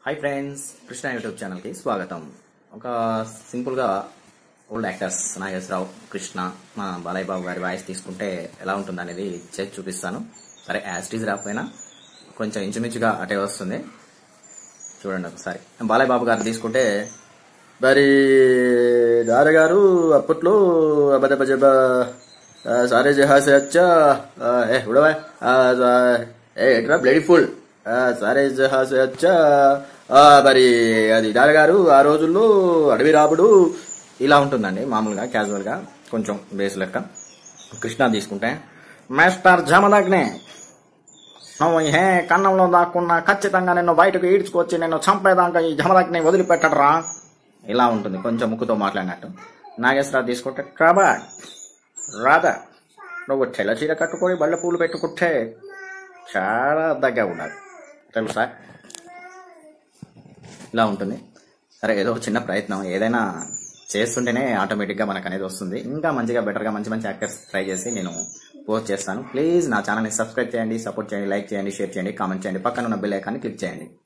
hi friends Krishna YouTube ఛానల్కి స్వాగతం ఒక సింపుల్గా ఓల్డ్ యాక్టర్స్ నాగేశ్వరరావు కృష్ణ మా బాలయ్య బాబు గారి వాయిస్ తీసుకుంటే ఎలా ఉంటుంది అనేది చేసి చూపిస్తాను సరే యాస్టీజ్ రాకపోయినా కొంచెం ఇంచుమించుగా అటే వస్తుంది చూడండి ఒకసారి బాలయ్య బాబు గారు తీసుకుంటే మరి దార గారు అప్పట్లో అబద బజబ సారే జహాసే అచ్చా ఆ, ఏ ఉడవా ఆ, సా- ఏ ఎట్రా బ్లడీ ఫుల్ సారే జహాసే అచ్చా ఆ, మరి అది దార గారు ఆ రోజుల్లో అడవి రాబుడు ఇలా ఉంటుందండి మామూలుగా క్యాజువల్ గా కొంచెం బేస్ లెక్క కృష్ణ తీసుకుంటే మాస్టర్ జమదగ్నే నువ్వు హే కన్నంలో దాక్కున్నా ఖచ్చితంగా నిన్ను బయటకు ఈడ్చుకొచ్చి నిన్ను చంపేదాకా ఈ జమదగ్ని వదిలిపెట్టడరా ఇలా ఉంటుంది కొంచెం ముక్కుతో మాట్లాడినట్టు నాగేశ్వరరావు తీసుకుంటే కాబా రాధా నువ్వు తెల్ల చీర కట్టుకొని బళ్ళ పూలు పెట్టుకుంటే చాలా దగ్గర ఉన్నది తెలుసా ఇలా ఉంటుంది సరే ఏదో ఒక చిన్న ప్రయత్నం ఏదైనా చేస్తుంటేనే ఆటోమేటిక్గా మనకు అనేది వస్తుంది ఇంకా మంచిగా బెటర్గా మంచి మంచి యాక్టర్స్ ట్రై చేసి నేను పోస్ట్ చేస్తాను ప్లీజ్ నా ఛానల్ని సబ్స్క్రైబ్ చేయండి సపోర్ట్ చేయండి లైక్ చేయండి షేర్ చేయండి కామెంట్ చేయండి పక్కన ఉన్న బెల్ ఐకాన్ని క్లిక్ చేయండి